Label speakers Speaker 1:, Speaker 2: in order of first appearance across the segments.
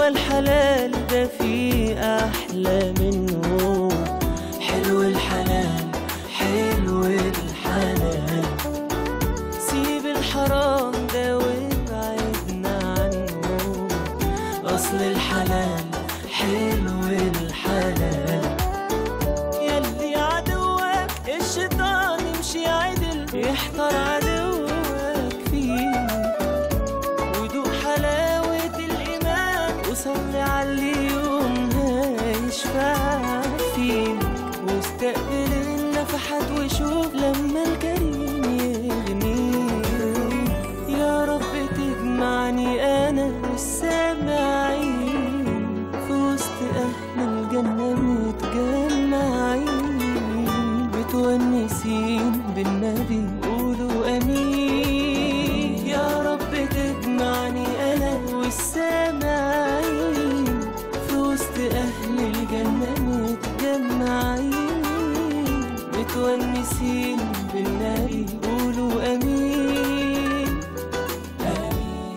Speaker 1: الحلال ده في أحلى منه حلو الحلال حلو الحلال سيب الحرام ده وابعدنا عنه أصل الحلال حلو الحلال يلي عدوك الشيطان يمشي عدل يحتار عدوك فيك ودوق حلاوة الإيمان وصلي على اليوم هيشفع فيك واستقبل النفحات وشوف لما الكريم يغنيك يا رب تجمعني أنا والسامعين في وسط أهل الجنة متجمعين متونسين بالنبي قولوا أمين يا رب تجمعني أنا والسامعين في وسط أهل الجنة متجمعين متونسين بالنبي قولوا أمين آمين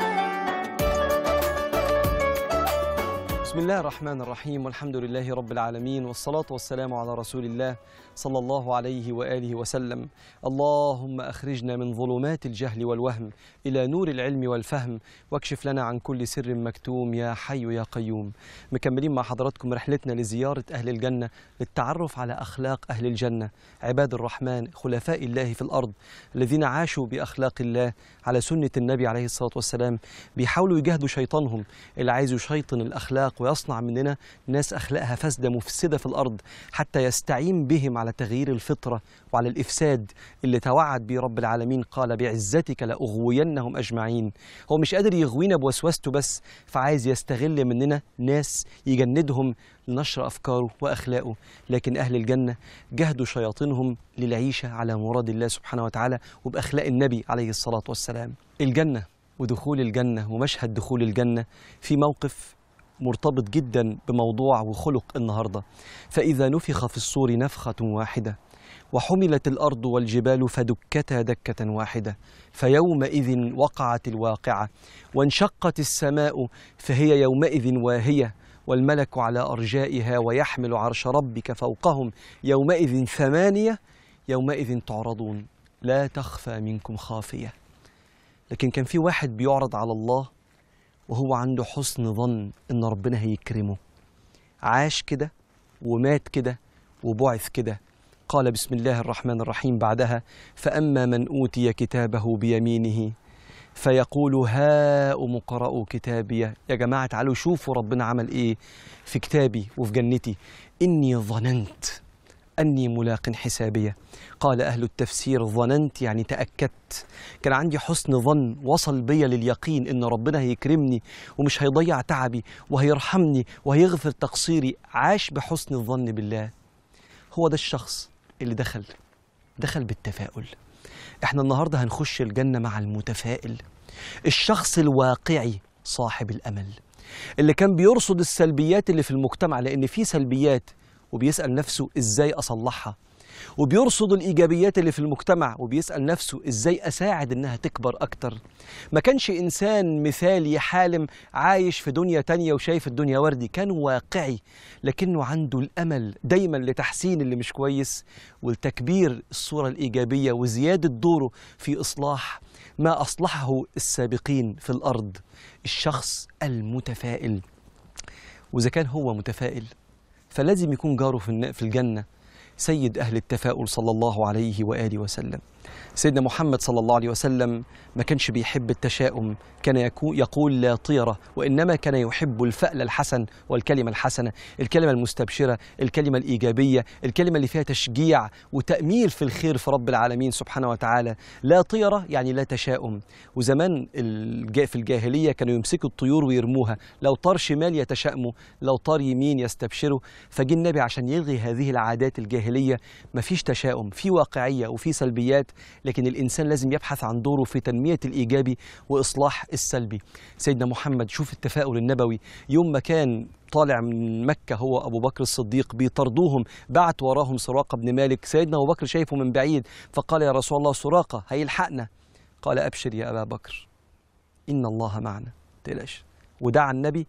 Speaker 2: بسم الله الرحمن الرحيم والحمد لله رب العالمين والصلاة والسلام على رسول الله صلى الله عليه وآله وسلم اللهم أخرجنا من ظلمات الجهل والوهم إلى نور العلم والفهم واكشف لنا عن كل سر مكتوم يا حي يا قيوم مكملين مع حضراتكم رحلتنا لزيارة أهل الجنة للتعرف على أخلاق أهل الجنة عباد الرحمن خلفاء الله في الأرض الذين عاشوا بأخلاق الله على سنة النبي عليه الصلاة والسلام بيحاولوا يجاهدوا شيطانهم اللي عايز يشيطن الأخلاق ويصنع مننا ناس أخلاقها فاسدة مفسدة في الأرض حتى يستعين بهم على تغيير الفطرة وعلى الإفساد اللي توعد به رب العالمين قال بعزتك لأغوينهم أجمعين هو مش قادر يغوينا بوسوسته بس فعايز يستغل مننا ناس يجندهم لنشر أفكاره وأخلاقه لكن أهل الجنة جهدوا شياطينهم للعيشة على مراد الله سبحانه وتعالى وبأخلاق النبي عليه الصلاة والسلام الجنة ودخول الجنة ومشهد دخول الجنة في موقف مرتبط جدا بموضوع وخلق النهارده فإذا نفخ في الصور نفخة واحدة وحملت الأرض والجبال فدكتا دكة واحدة فيومئذ وقعت الواقعة وانشقت السماء فهي يومئذ واهية والملك على أرجائها ويحمل عرش ربك فوقهم يومئذ ثمانية يومئذ تعرضون لا تخفى منكم خافية لكن كان في واحد بيعرض على الله وهو عنده حسن ظن ان ربنا هيكرمه عاش كده ومات كده وبعث كده قال بسم الله الرحمن الرحيم بعدها فاما من اوتي كتابه بيمينه فيقول هاؤم اقرءوا كتابي يا جماعه تعالوا شوفوا ربنا عمل ايه في كتابي وفي جنتي اني ظننت أني ملاق حسابية قال أهل التفسير ظننت يعني تأكدت كان عندي حسن ظن وصل بي لليقين إن ربنا هيكرمني ومش هيضيع تعبي وهيرحمني وهيغفر تقصيري عاش بحسن الظن بالله هو ده الشخص اللي دخل دخل بالتفاؤل احنا النهاردة هنخش الجنة مع المتفائل الشخص الواقعي صاحب الأمل اللي كان بيرصد السلبيات اللي في المجتمع لأن في سلبيات وبيسأل نفسه إزاي أصلحها وبيرصد الإيجابيات اللي في المجتمع وبيسأل نفسه إزاي أساعد إنها تكبر أكتر ما كانش إنسان مثالي حالم عايش في دنيا تانية وشايف الدنيا وردي كان واقعي لكنه عنده الأمل دايما لتحسين اللي مش كويس ولتكبير الصورة الإيجابية وزيادة دوره في إصلاح ما أصلحه السابقين في الأرض الشخص المتفائل وإذا كان هو متفائل فلازم يكون جاره في الن- في الجنة سيد أهل التفاؤل صلى الله عليه وآله وسلم سيدنا محمد صلى الله عليه وسلم ما كانش بيحب التشاؤم كان يكو- يقول لا طيرة وإنما كان يحب الفأل الحسن والكلمة الحسنة الكلمة المستبشرة الكلمة الإيجابية الكلمة اللي فيها تشجيع وتأميل في الخير في رب العالمين سبحانه وتعالى لا طيرة يعني لا تشاؤم وزمان الجا- في الجاهلية كانوا يمسكوا الطيور ويرموها لو طار شمال يتشائموا لو طار يمين يستبشروا فجه النبي عشان يلغي هذه العادات الجاهلية مفيش تشاؤم في واقعية وفي سلبيات لكن الإنسان لازم يبحث عن دوره في تنمية الإيجابي وإصلاح السلبي سيدنا محمد شوف التفاؤل النبوي يوم ما كان طالع من مكة هو أبو بكر الصديق بيطردوهم بعت وراهم سراقة بن مالك سيدنا أبو بكر شايفه من بعيد فقال يا رسول الله سراقة هيلحقنا قال أبشر يا أبا بكر إن الله معنا تقلقش ودعا النبي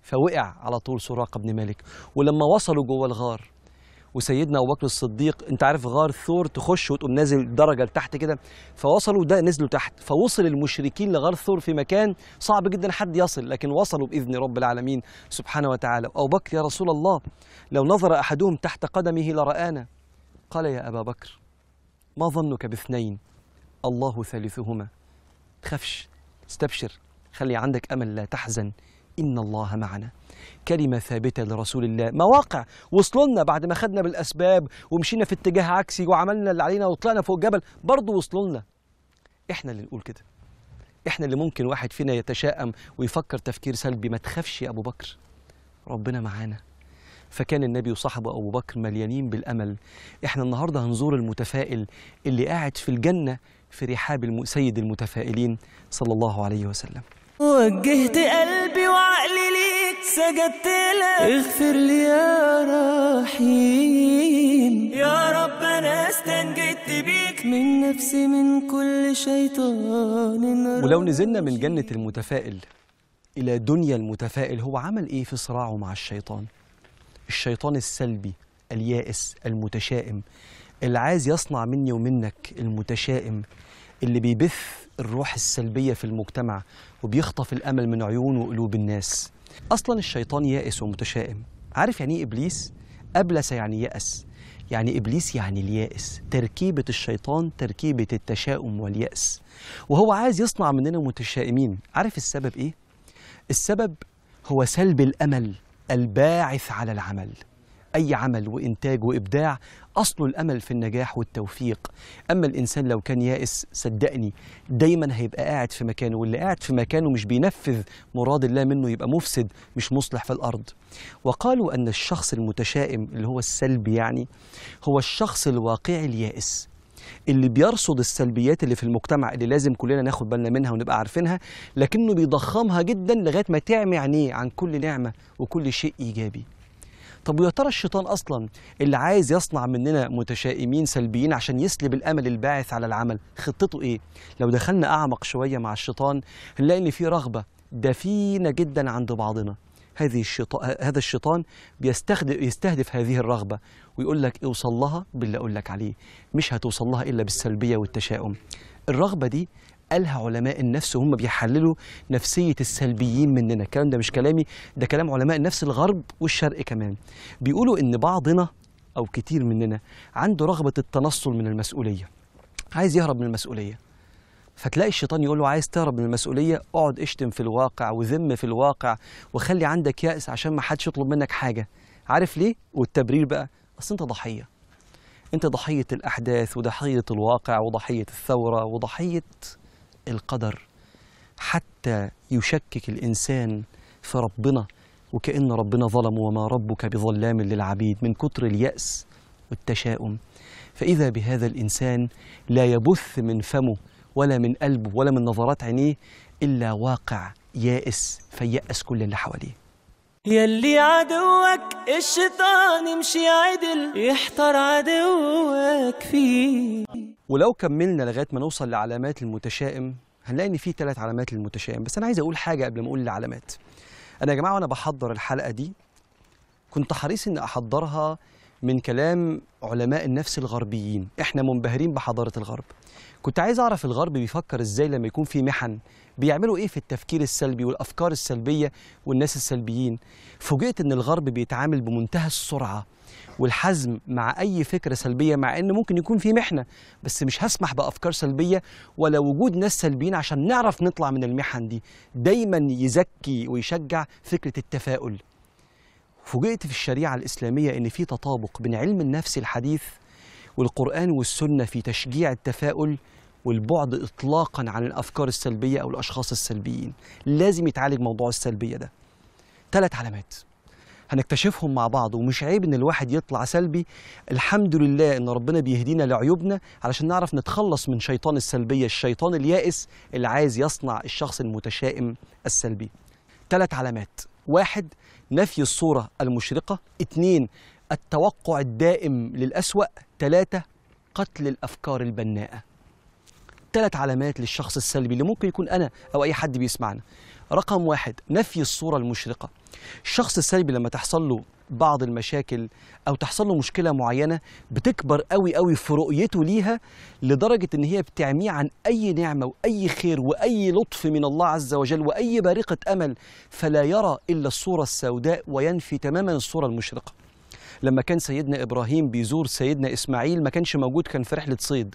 Speaker 2: فوقع على طول سراقه بن مالك ولما وصلوا جوه الغار وسيدنا ابو بكر الصديق انت عارف غار ثور تخش وتقوم نازل درجه لتحت كده فوصلوا ده نزلوا تحت فوصل المشركين لغار ثور في مكان صعب جدا حد يصل لكن وصلوا باذن رب العالمين سبحانه وتعالى ابو بكر يا رسول الله لو نظر احدهم تحت قدمه لرانا قال يا ابا بكر ما ظنك باثنين الله ثالثهما تخافش استبشر خلي عندك امل لا تحزن ان الله معنا كلمه ثابته لرسول الله مواقع وصلوا لنا بعد ما خدنا بالاسباب ومشينا في اتجاه عكسي وعملنا اللي علينا وطلعنا فوق الجبل برضه وصلوا لنا احنا اللي نقول كده احنا اللي ممكن واحد فينا يتشائم ويفكر تفكير سلبي ما تخافش يا ابو بكر ربنا معانا فكان النبي وصحبه ابو بكر مليانين بالامل احنا النهارده هنزور المتفائل اللي قاعد في الجنه في رحاب الم- سيد المتفائلين صلى الله عليه وسلم
Speaker 1: وجهت قلبي وعقلي ليك سجدت لك اغفر لي يا رحيم يا رب انا استنجدت بيك من نفسي من كل شيطان
Speaker 2: ولو نزلنا من جنة المتفائل إلى دنيا المتفائل هو عمل إيه في صراعه مع الشيطان؟ الشيطان السلبي اليائس المتشائم اللي عايز يصنع مني ومنك المتشائم اللي بيبث الروح السلبية في المجتمع وبيخطف الأمل من عيون وقلوب الناس أصلا الشيطان يائس ومتشائم عارف يعني إيه إبليس؟ أبلس يعني يأس يعني إبليس يعني اليائس تركيبة الشيطان تركيبة التشاؤم واليأس وهو عايز يصنع مننا متشائمين عارف السبب إيه؟ السبب هو سلب الامل الباعث على العمل اي عمل وانتاج وابداع اصل الامل في النجاح والتوفيق اما الانسان لو كان يائس صدقني دايما هيبقى قاعد في مكانه واللي قاعد في مكانه مش بينفذ مراد الله منه يبقى مفسد مش مصلح في الارض وقالوا ان الشخص المتشائم اللي هو السلبي يعني هو الشخص الواقعي اليائس اللي بيرصد السلبيات اللي في المجتمع اللي لازم كلنا ناخد بالنا منها ونبقى عارفينها لكنه بيضخمها جدا لغايه ما تعمي عينيه عن كل نعمه وكل شيء ايجابي. طب ويا ترى الشيطان اصلا اللي عايز يصنع مننا متشائمين سلبيين عشان يسلب الامل الباعث على العمل خطته ايه؟ لو دخلنا اعمق شويه مع الشيطان هنلاقي ان في رغبه دفينه جدا عند بعضنا. هذه الشيطان هذا الشيطان بيستهدف يستهدف هذه الرغبه ويقول لك اوصل لها باللي اقول لك عليه مش هتوصل لها الا بالسلبيه والتشاؤم الرغبه دي قالها علماء النفس وهم بيحللوا نفسيه السلبيين مننا الكلام ده مش كلامي ده كلام علماء النفس الغرب والشرق كمان بيقولوا ان بعضنا او كتير مننا عنده رغبه التنصل من المسؤوليه عايز يهرب من المسؤوليه فتلاقي الشيطان يقول له عايز تهرب من المسؤوليه اقعد اشتم في الواقع وذم في الواقع وخلي عندك يأس عشان ما حدش يطلب منك حاجه عارف ليه والتبرير بقى اصل انت ضحيه انت ضحيه الاحداث وضحيه الواقع وضحيه الثوره وضحيه القدر حتى يشكك الانسان في ربنا وكأن ربنا ظلم وما ربك بظلام للعبيد من كتر اليأس والتشاؤم فإذا بهذا الإنسان لا يبث من فمه ولا من قلبه ولا من نظرات عينيه إلا واقع يائس فيأس كل اللي حواليه
Speaker 1: يلي عدوك الشيطان يمشي عدل يحتار عدوك فيه
Speaker 2: ولو كملنا لغايه ما نوصل لعلامات المتشائم هنلاقي ان في ثلاث علامات للمتشائم بس انا عايز اقول حاجه قبل ما اقول العلامات انا يا جماعه وانا بحضر الحلقه دي كنت حريص ان احضرها من كلام علماء النفس الغربيين احنا منبهرين بحضاره الغرب كنت عايز اعرف الغرب بيفكر ازاي لما يكون في محن بيعملوا ايه في التفكير السلبي والافكار السلبيه والناس السلبيين فوجئت ان الغرب بيتعامل بمنتهى السرعه والحزم مع اي فكره سلبيه مع ان ممكن يكون في محنه بس مش هسمح بافكار سلبيه ولا وجود ناس سلبيين عشان نعرف نطلع من المحن دي دايما يزكي ويشجع فكره التفاؤل فوجئت في الشريعه الاسلاميه ان في تطابق بين علم النفس الحديث والقران والسنه في تشجيع التفاؤل والبعد اطلاقا عن الافكار السلبيه او الاشخاص السلبيين لازم يتعالج موضوع السلبيه ده ثلاث علامات هنكتشفهم مع بعض ومش عيب ان الواحد يطلع سلبي الحمد لله ان ربنا بيهدينا لعيوبنا علشان نعرف نتخلص من شيطان السلبيه الشيطان اليائس اللي عايز يصنع الشخص المتشائم السلبي ثلاث علامات واحد نفي الصوره المشرقه اثنين التوقع الدائم للأسوأ ثلاثة قتل الأفكار البناءة ثلاث علامات للشخص السلبي اللي ممكن يكون أنا أو أي حد بيسمعنا رقم واحد نفي الصورة المشرقة الشخص السلبي لما تحصل له بعض المشاكل او تحصل له مشكله معينه بتكبر قوي قوي في رؤيته ليها لدرجه ان هي بتعميه عن اي نعمه واي خير واي لطف من الله عز وجل واي بارقه امل فلا يرى الا الصوره السوداء وينفي تماما الصوره المشرقه لما كان سيدنا ابراهيم بيزور سيدنا اسماعيل ما كانش موجود كان في رحله صيد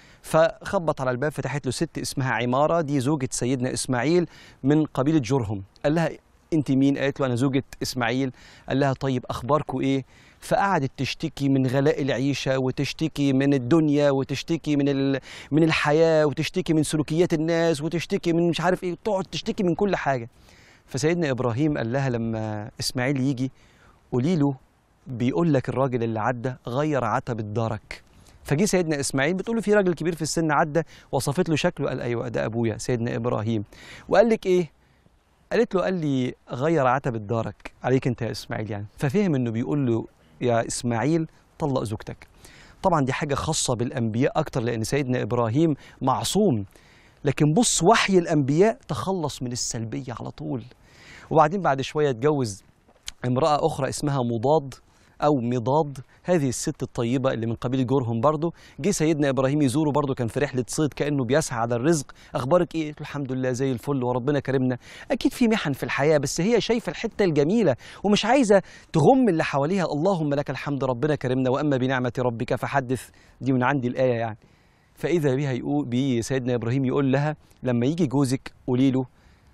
Speaker 2: فخبط على الباب فتحت له ست اسمها عماره دي زوجة سيدنا اسماعيل من قبيله جرهم قال لها انت مين قالت له انا زوجة اسماعيل قال لها طيب اخباركم ايه فقعدت تشتكي من غلاء العيشه وتشتكي من الدنيا وتشتكي من ال... من الحياه وتشتكي من سلوكيات الناس وتشتكي من مش عارف ايه تقعد تشتكي من كل حاجه فسيدنا ابراهيم قال لها لما اسماعيل يجي قولي له بيقول لك الراجل اللي عدى غير عتبة دارك فجي سيدنا اسماعيل بتقول له في راجل كبير في السن عدى وصفت له شكله قال ايوه ده ابويا سيدنا ابراهيم وقال لك ايه قالت له قال لي غير عتبة دارك عليك انت يا اسماعيل يعني ففهم انه بيقول له يا اسماعيل طلق زوجتك طبعا دي حاجه خاصه بالانبياء اكتر لان سيدنا ابراهيم معصوم لكن بص وحي الانبياء تخلص من السلبيه على طول وبعدين بعد شويه اتجوز امراه اخرى اسمها مضاد او مضاد هذه الست الطيبه اللي من قبيل جورهم برضه جه سيدنا ابراهيم يزوره برضه كان في رحله صيد كانه بيسعى على الرزق اخبارك ايه قلت له الحمد لله زي الفل وربنا كرمنا اكيد في محن في الحياه بس هي شايفه الحته الجميله ومش عايزه تغم اللي حواليها اللهم لك الحمد ربنا كرمنا واما بنعمه ربك فحدث دي من عندي الايه يعني فاذا بها يقول بي سيدنا ابراهيم يقول لها لما يجي جوزك قولي له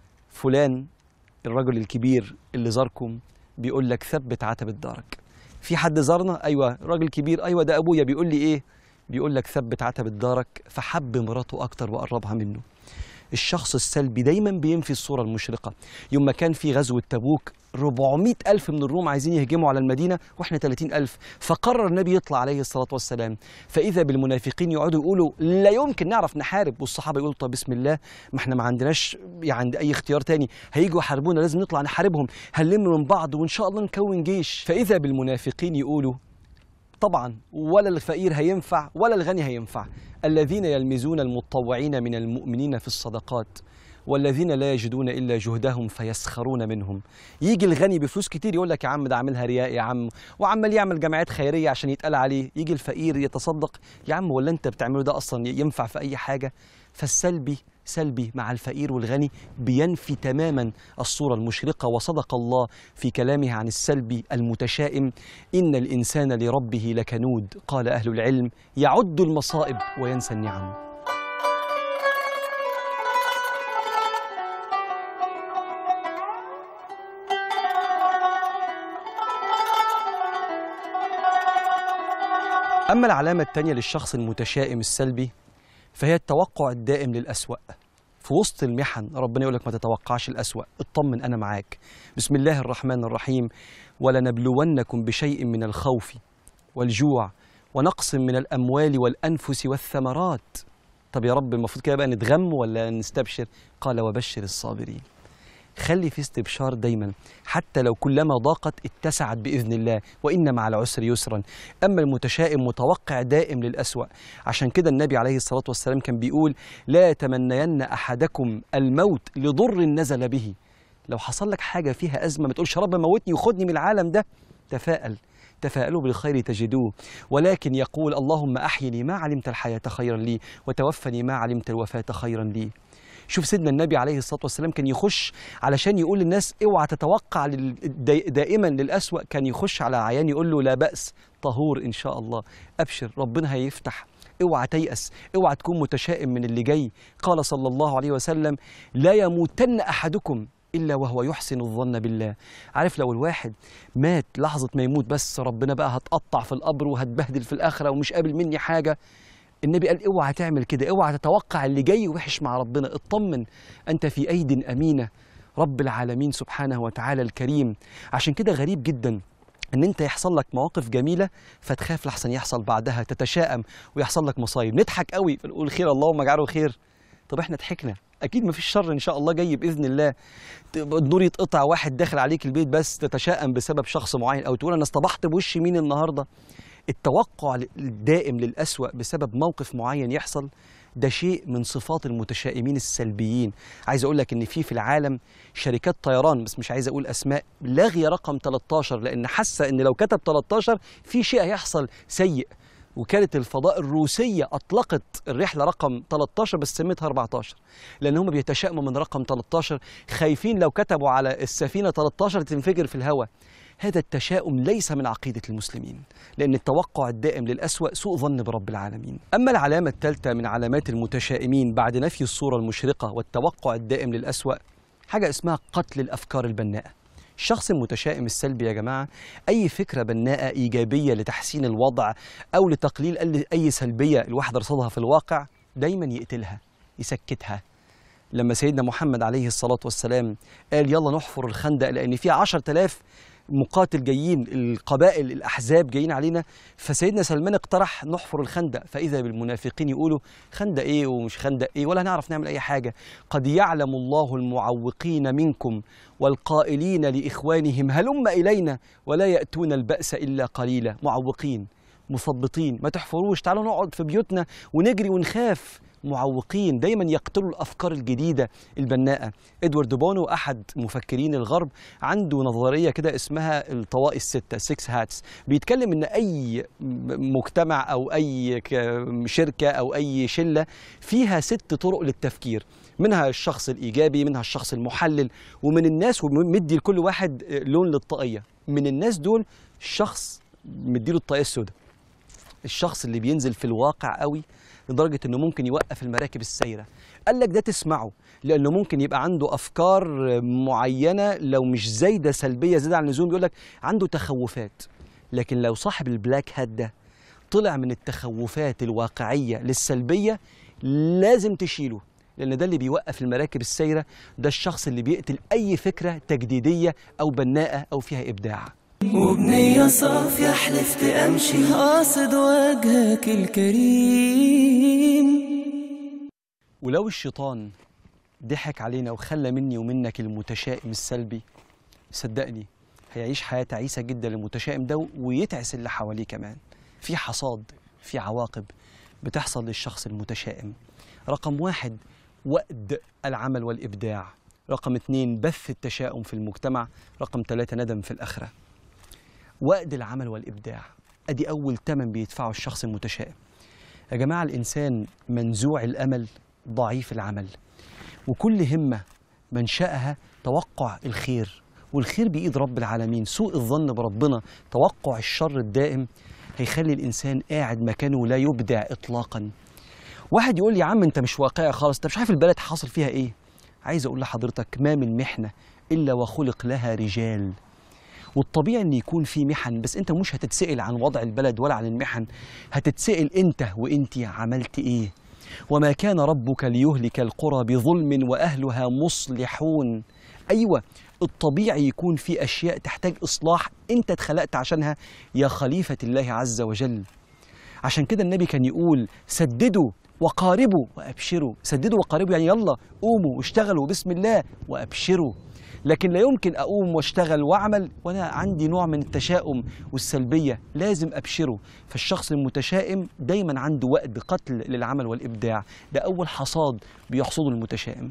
Speaker 2: فلان الرجل الكبير اللي زاركم بيقول لك ثبت عتبة دارك في حد زارنا ايوه راجل كبير ايوه ده ابويا بيقول لي ايه بيقول لك ثبت عتبة دارك فحب مراته اكتر وقربها منه الشخص السلبي دايما بينفي الصورة المشرقة يوم ما كان في غزوة تبوك 400 ألف من الروم عايزين يهجموا على المدينة وإحنا 30 ألف فقرر النبي يطلع عليه الصلاة والسلام فإذا بالمنافقين يقعدوا يقولوا لا يمكن نعرف نحارب والصحابة يقولوا طب بسم الله ما إحنا ما عندناش يعني أي اختيار تاني هيجوا يحاربونا لازم نطلع نحاربهم هنلم من بعض وإن شاء الله نكون جيش فإذا بالمنافقين يقولوا طبعا ولا الفقير هينفع ولا الغني هينفع الذين يلمزون المتطوعين من المؤمنين في الصدقات والذين لا يجدون الا جهدهم فيسخرون منهم يجي الغني بفلوس كتير يقول لك يا عم ده عاملها رياء يا عم وعمال يعمل جمعيات خيريه عشان يتقال عليه يجي الفقير يتصدق يا عم ولا انت بتعمله ده اصلا ينفع في اي حاجه فالسلبي سلبي مع الفقير والغني بينفي تماما الصورة المشرقة وصدق الله في كلامه عن السلبي المتشائم إن الإنسان لربه لكنود قال أهل العلم يعد المصائب وينسى النعم أما العلامة الثانية للشخص المتشائم السلبي فهي التوقع الدائم للأسوأ في وسط المحن ربنا يقول لك ما تتوقعش الأسوأ اطمن أنا معاك بسم الله الرحمن الرحيم ولنبلونكم بشيء من الخوف والجوع ونقص من الأموال والأنفس والثمرات طب يا رب المفروض كده بقى نتغم ولا نستبشر قال وبشر الصابرين خلي في استبشار دايما حتى لو كلما ضاقت اتسعت باذن الله وان مع العسر يسرا اما المتشائم متوقع دائم للاسوا عشان كده النبي عليه الصلاه والسلام كان بيقول لا يتمنين احدكم الموت لضر نزل به لو حصل لك حاجه فيها ازمه ما تقولش يا رب موتني وخدني من العالم ده تفائل تفاءلوا بالخير تجدوه ولكن يقول اللهم احيني ما علمت الحياه خيرا لي وتوفني ما علمت الوفاه خيرا لي شوف سيدنا النبي عليه الصلاه والسلام كان يخش علشان يقول للناس اوعى تتوقع لل- داي- دائما للأسوأ كان يخش على عيان يقول له لا بأس طهور ان شاء الله ابشر ربنا هيفتح اوعى تيأس اوعى تكون متشائم من اللي جاي قال صلى الله عليه وسلم لا يموتن احدكم الا وهو يحسن الظن بالله عارف لو الواحد مات لحظه ما يموت بس ربنا بقى هتقطع في القبر وهتبهدل في الاخره ومش قابل مني حاجه النبي قال اوعى تعمل كده اوعى تتوقع اللي جاي وحش مع ربنا اطمن انت في ايد امينه رب العالمين سبحانه وتعالى الكريم عشان كده غريب جدا ان انت يحصل لك مواقف جميله فتخاف لحسن يحصل بعدها تتشائم ويحصل لك مصايب نضحك قوي فنقول خير اللهم اجعله خير طب احنا ضحكنا اكيد مفيش شر ان شاء الله جاي باذن الله ت- النور يتقطع واحد داخل عليك البيت بس تتشائم بسبب شخص معين او تقول انا اصطبحت بوش مين النهارده التوقع الدائم للأسوأ بسبب موقف معين يحصل ده شيء من صفات المتشائمين السلبيين عايز اقول لك ان في في العالم شركات طيران بس مش عايز اقول اسماء لاغيه رقم 13 لان حاسه ان لو كتب 13 في شيء هيحصل سيء وكالة الفضاء الروسية أطلقت الرحلة رقم 13 بس سميتها 14 لأن هم بيتشائموا من رقم 13 خايفين لو كتبوا على السفينة 13 تنفجر في الهواء هذا التشاؤم ليس من عقيدة المسلمين لأن التوقع الدائم للأسوأ سوء ظن برب العالمين أما العلامة الثالثة من علامات المتشائمين بعد نفي الصورة المشرقة والتوقع الدائم للأسوأ حاجة اسمها قتل الأفكار البناءة الشخص المتشائم السلبي يا جماعة أي فكرة بناءة إيجابية لتحسين الوضع أو لتقليل أي سلبية الواحد رصدها في الواقع دايما يقتلها يسكتها لما سيدنا محمد عليه الصلاة والسلام قال يلا نحفر الخندق لأن في عشر تلاف مقاتل جايين القبائل الأحزاب جايين علينا فسيدنا سلمان اقترح نحفر الخندق فإذا بالمنافقين يقولوا خندق إيه ومش خندق إيه ولا هنعرف نعمل أي حاجة قد يعلم الله المعوقين منكم والقائلين لإخوانهم هلم إلينا ولا يأتون البأس إلا قليلا معوقين مثبطين ما تحفروش تعالوا نقعد في بيوتنا ونجري ونخاف معوقين دايما يقتلوا الافكار الجديده البناءه ادوارد بونو احد مفكرين الغرب عنده نظريه كده اسمها الطوائي السته سكس هاتس بيتكلم ان اي مجتمع او اي شركه او اي شله فيها ست طرق للتفكير منها الشخص الايجابي منها الشخص المحلل ومن الناس ومدي لكل واحد لون للطاقيه من الناس دول شخص مديله الطاقيه السوداء الشخص اللي بينزل في الواقع قوي لدرجه انه ممكن يوقف المراكب السايره قال لك ده تسمعه لانه ممكن يبقى عنده افكار معينه لو مش زايده سلبيه زياده عن اللزوم بيقول لك عنده تخوفات لكن لو صاحب البلاك هات ده طلع من التخوفات الواقعيه للسلبيه لازم تشيله لان ده اللي بيوقف المراكب السايره ده الشخص اللي بيقتل اي فكره تجديديه او بناءه او فيها ابداع
Speaker 1: وبنية صافية حلفت أمشي قاصد وجهك الكريم
Speaker 2: ولو الشيطان ضحك علينا وخلى مني ومنك المتشائم السلبي صدقني هيعيش حياة تعيسة جدا للمتشائم ده ويتعس اللي حواليه كمان في حصاد في عواقب بتحصل للشخص المتشائم رقم واحد وأد العمل والإبداع رقم اثنين بث التشاؤم في المجتمع رقم ثلاثة ندم في الآخرة وقد العمل والإبداع أدي أول تمن بيدفعه الشخص المتشائم يا جماعة الإنسان منزوع الأمل ضعيف العمل وكل همة منشأها توقع الخير والخير بإيد رب العالمين سوء الظن بربنا توقع الشر الدائم هيخلي الإنسان قاعد مكانه لا يبدع إطلاقا واحد يقول لي يا عم أنت مش واقعي خالص أنت مش عارف البلد حاصل فيها إيه عايز أقول لحضرتك ما من محنة إلا وخلق لها رجال والطبيعي ان يكون في محن بس انت مش هتتسال عن وضع البلد ولا عن المحن هتتسال انت وانت عملت ايه وما كان ربك ليهلك القرى بظلم واهلها مصلحون ايوه الطبيعي يكون في اشياء تحتاج اصلاح انت اتخلقت عشانها يا خليفه الله عز وجل عشان كده النبي كان يقول سددوا وقاربوا وابشروا سددوا وقاربوا يعني يلا قوموا واشتغلوا بسم الله وابشروا لكن لا يمكن اقوم واشتغل واعمل وانا عندي نوع من التشاؤم والسلبيه لازم ابشره فالشخص المتشائم دايما عنده وقت قتل للعمل والابداع ده اول حصاد بيحصده المتشائم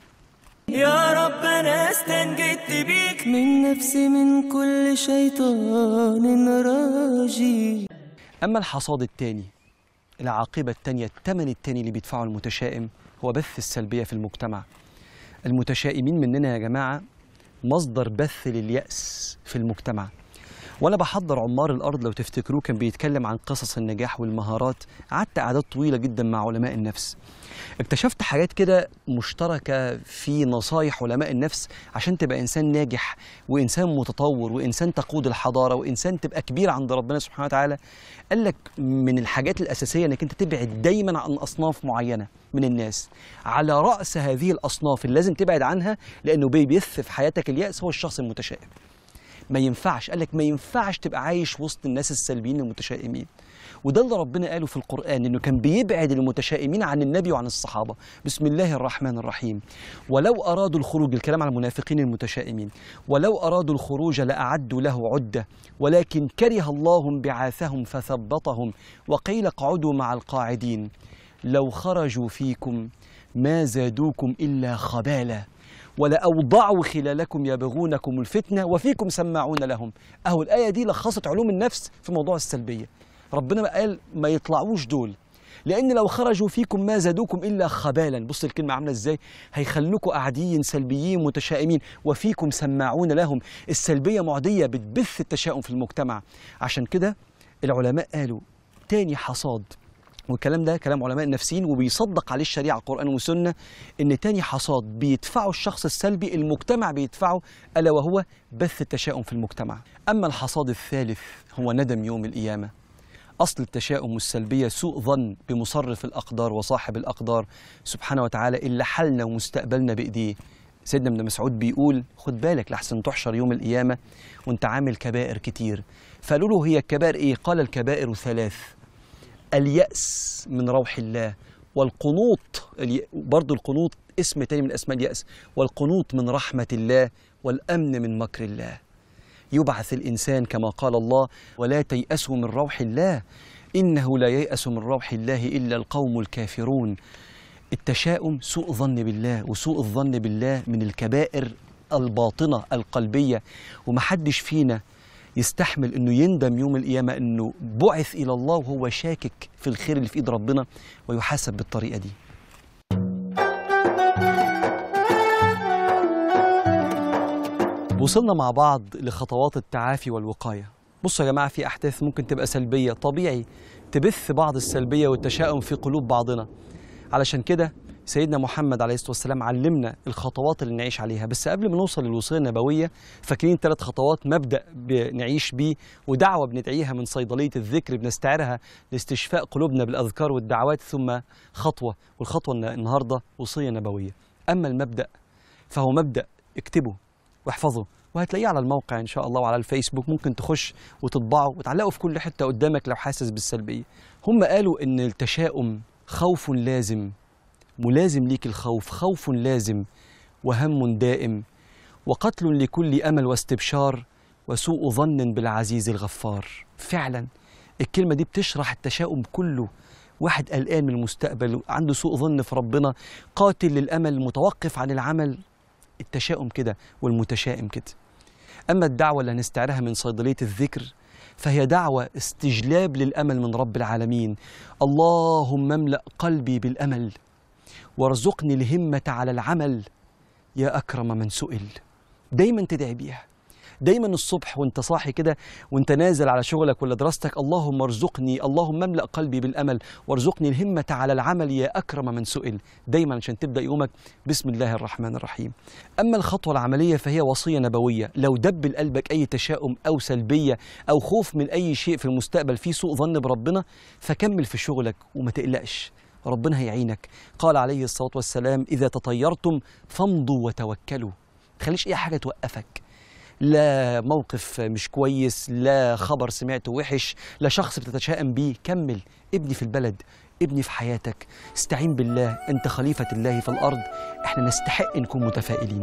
Speaker 1: يا رب أنا استنجدت بيك من نفسي من كل شيطان راجي
Speaker 2: اما الحصاد الثاني العاقبه الثانيه الثمن الثاني اللي بيدفعه المتشائم هو بث السلبيه في المجتمع المتشائمين مننا يا جماعه مصدر بث لليأس في المجتمع وانا بحضر عمار الارض لو تفتكروه كان بيتكلم عن قصص النجاح والمهارات قعدت قعدات طويله جدا مع علماء النفس اكتشفت حاجات كده مشتركه في نصايح علماء النفس عشان تبقى انسان ناجح وانسان متطور وانسان تقود الحضاره وانسان تبقى كبير عند ربنا سبحانه وتعالى قال لك من الحاجات الاساسيه انك انت تبعد دايما عن اصناف معينه من الناس على راس هذه الاصناف اللي لازم تبعد عنها لانه بيبث في حياتك الياس هو الشخص المتشائم ما ينفعش قال لك ما ينفعش تبقى عايش وسط الناس السلبيين المتشائمين وده اللي ربنا قاله في القرآن إنه كان بيبعد المتشائمين عن النبي وعن الصحابة بسم الله الرحمن الرحيم ولو أرادوا الخروج الكلام على المنافقين المتشائمين ولو أرادوا الخروج لأعدوا له عدة ولكن كره الله بعاثهم فثبطهم وقيل اقعدوا مع القاعدين لو خرجوا فيكم ما زادوكم إلا خبالا ولأوضعوا خلالكم يبغونكم الفتنة وفيكم سماعون لهم أهو الآية دي لخصت علوم النفس في موضوع السلبية ربنا ما قال ما يطلعوش دول لأن لو خرجوا فيكم ما زادوكم إلا خبالا بص الكلمة عاملة إزاي هيخلوكوا قاعدين سلبيين متشائمين وفيكم سماعون لهم السلبية معدية بتبث التشاؤم في المجتمع عشان كده العلماء قالوا تاني حصاد والكلام ده كلام علماء النفسيين وبيصدق عليه الشريعه القران والسنه ان تاني حصاد بيدفعه الشخص السلبي المجتمع بيدفعه الا وهو بث التشاؤم في المجتمع اما الحصاد الثالث هو ندم يوم القيامه اصل التشاؤم والسلبيه سوء ظن بمصرف الاقدار وصاحب الاقدار سبحانه وتعالى اللي حالنا ومستقبلنا بايديه سيدنا ابن مسعود بيقول خد بالك لحسن تحشر يوم القيامه وانت عامل كبائر كتير فقالوا له هي الكبائر ايه قال الكبائر ثلاث اليأس من روح الله والقنوط الي- برضو القنوط اسم تاني من اسماء اليأس والقنوط من رحمة الله والأمن من مكر الله يبعث الإنسان كما قال الله ولا تيأسوا من روح الله إنه لا ييأس من روح الله إلا القوم الكافرون التشاؤم سوء ظن بالله وسوء الظن بالله من الكبائر الباطنة القلبية ومحدش فينا يستحمل انه يندم يوم القيامه انه بعث الى الله وهو شاكك في الخير اللي في ايد ربنا ويحاسب بالطريقه دي. وصلنا مع بعض لخطوات التعافي والوقايه. بصوا يا جماعه في احداث ممكن تبقى سلبيه طبيعي تبث بعض السلبيه والتشاؤم في قلوب بعضنا. علشان كده سيدنا محمد عليه الصلاه والسلام علمنا الخطوات اللي نعيش عليها بس قبل ما نوصل للوصيه النبويه فاكرين ثلاث خطوات مبدا بنعيش بيه ودعوه بندعيها من صيدليه الذكر بنستعيرها لاستشفاء قلوبنا بالاذكار والدعوات ثم خطوه والخطوه الن- النهارده وصيه نبويه اما المبدا فهو مبدا اكتبه واحفظه وهتلاقيه على الموقع ان شاء الله وعلى الفيسبوك ممكن تخش وتطبعه وتعلقه في كل حته قدامك لو حاسس بالسلبيه هم قالوا ان التشاؤم خوف لازم ملازم ليك الخوف خوف لازم وهم دائم وقتل لكل امل واستبشار وسوء ظن بالعزيز الغفار فعلا الكلمه دي بتشرح التشاؤم كله واحد قلقان من المستقبل عنده سوء ظن في ربنا قاتل للامل متوقف عن العمل التشاؤم كده والمتشائم كده اما الدعوه اللي هنستعيرها من صيدليه الذكر فهي دعوه استجلاب للامل من رب العالمين اللهم املا قلبي بالامل وارزقني الهمة على العمل يا أكرم من سئل دايما تدعي بيها دايما الصبح وانت صاحي كده وانت نازل على شغلك ولا دراستك اللهم ارزقني اللهم املأ قلبي بالأمل وارزقني الهمة على العمل يا أكرم من سئل دايما عشان تبدأ يومك بسم الله الرحمن الرحيم أما الخطوة العملية فهي وصية نبوية لو دب لقلبك أي تشاؤم أو سلبية أو خوف من أي شيء في المستقبل فيه سوء ظن بربنا فكمل في شغلك وما تقلقش ربنا هيعينك قال عليه الصلاة والسلام إذا تطيرتم فامضوا وتوكلوا تخليش أي حاجة توقفك لا موقف مش كويس لا خبر سمعته وحش لا شخص بتتشائم بيه كمل ابني في البلد ابني في حياتك استعين بالله انت خليفة الله في الأرض احنا نستحق نكون متفائلين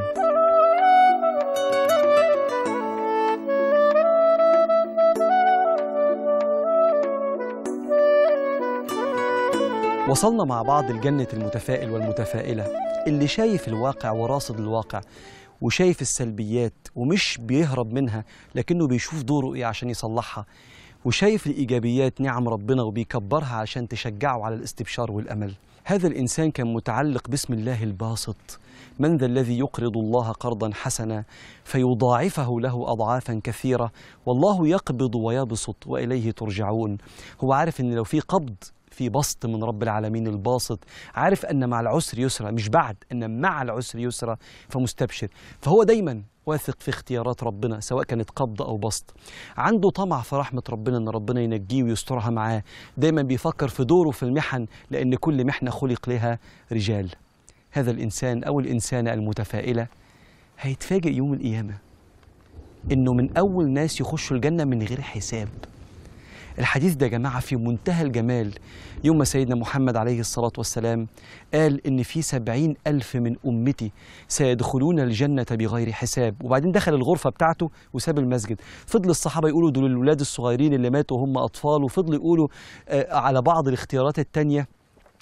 Speaker 2: وصلنا مع بعض لجنة المتفائل والمتفائلة اللي شايف الواقع وراصد الواقع وشايف السلبيات ومش بيهرب منها لكنه بيشوف دوره ايه عشان يصلحها وشايف الإيجابيات نعم ربنا وبيكبرها عشان تشجعه على الاستبشار والأمل هذا الإنسان كان متعلق باسم الله الباسط من ذا الذي يقرض الله قرضا حسنا فيضاعفه له أضعافا كثيرة والله يقبض ويبسط وإليه ترجعون هو عارف إن لو في قبض في بسط من رب العالمين الباسط عارف أن مع العسر يسرا مش بعد أن مع العسر يسرا فمستبشر فهو دايما واثق في اختيارات ربنا سواء كانت قبض أو بسط عنده طمع في رحمة ربنا أن ربنا ينجيه ويسترها معاه دايما بيفكر في دوره في المحن لأن كل محنة خلق لها رجال هذا الإنسان أو الإنسانة المتفائلة هيتفاجئ يوم القيامة إنه من أول ناس يخشوا الجنة من غير حساب الحديث ده يا جماعة في منتهى الجمال يوم ما سيدنا محمد عليه الصلاة والسلام قال إن في سبعين ألف من أمتي سيدخلون الجنة بغير حساب وبعدين دخل الغرفة بتاعته وساب المسجد فضل الصحابة يقولوا دول الولاد الصغيرين اللي ماتوا هم أطفال وفضلوا يقولوا آه على بعض الاختيارات التانية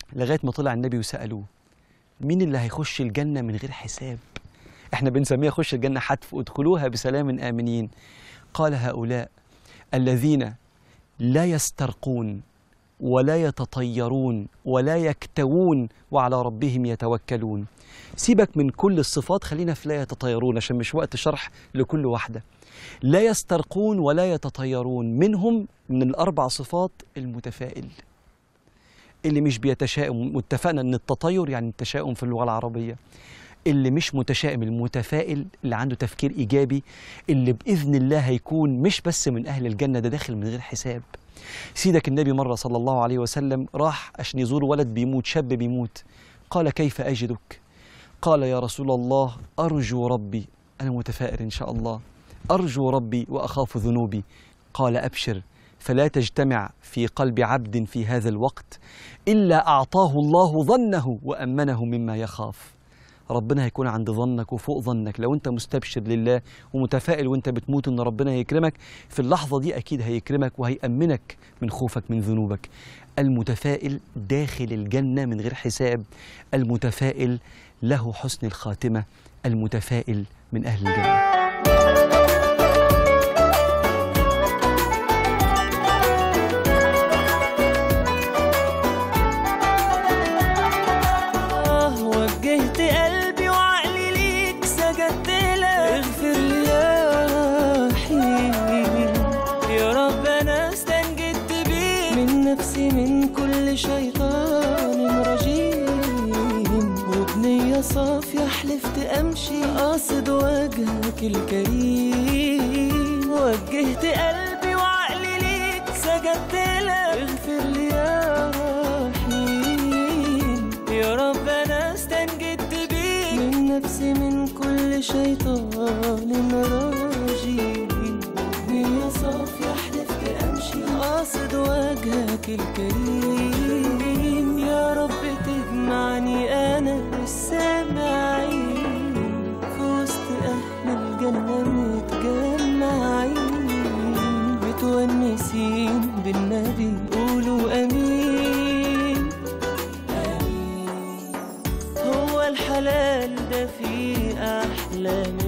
Speaker 2: لغايه ما طلع النبي وسالوه مين اللي هيخش الجنه من غير حساب احنا بنسميها خش الجنه حتف ادخلوها بسلام امنين قال هؤلاء الذين لا يسترقون ولا يتطيرون ولا يكتوون وعلى ربهم يتوكلون سيبك من كل الصفات خلينا في لا يتطيرون عشان مش وقت شرح لكل واحدة لا يسترقون ولا يتطيرون منهم من الأربع صفات المتفائل اللي مش بيتشائم واتفقنا ان التطير يعني التشاؤم في اللغة العربية اللي مش متشائم المتفائل اللي عنده تفكير إيجابي اللي بإذن الله هيكون مش بس من أهل الجنة ده داخل من غير حساب سيدك النبي مرة صلى الله عليه وسلم راح عشان يزور ولد بيموت شاب بيموت قال كيف أجدك قال يا رسول الله أرجو ربي أنا متفائل إن شاء الله أرجو ربي وأخاف ذنوبي قال أبشر فلا تجتمع في قلب عبد في هذا الوقت إلا أعطاه الله ظنه وأمنه مما يخاف ربنا هيكون عند ظنك وفوق ظنك لو انت مستبشر لله ومتفائل وانت بتموت ان ربنا هيكرمك في اللحظه دي اكيد هيكرمك وهيامنك من خوفك من ذنوبك المتفائل داخل الجنه من غير حساب المتفائل له حسن الخاتمه المتفائل من اهل الجنه
Speaker 1: آه وجهت قلبي وعقلي ليك سجدت لك اغفر لي يا رحيم يا رب انا استنجدت بيك من نفسي من كل شيطان رجيم وبنية صافية حلفت امشي قاصد وجهك الكريم وجهت قلبي وعقلي ليك سجدت لك اغفر لي يا رحيم يا رب انا استنجدت بيك من نفسي من كل شيطان رجيم يا صافية حلفت امشي قاصد وجهك الكريم يا رب تجمعني انا والسامعين في وسط اهل الجنة متجمعين متونسين بالنبي قولوا امين هو الحلال ده فيه أحلى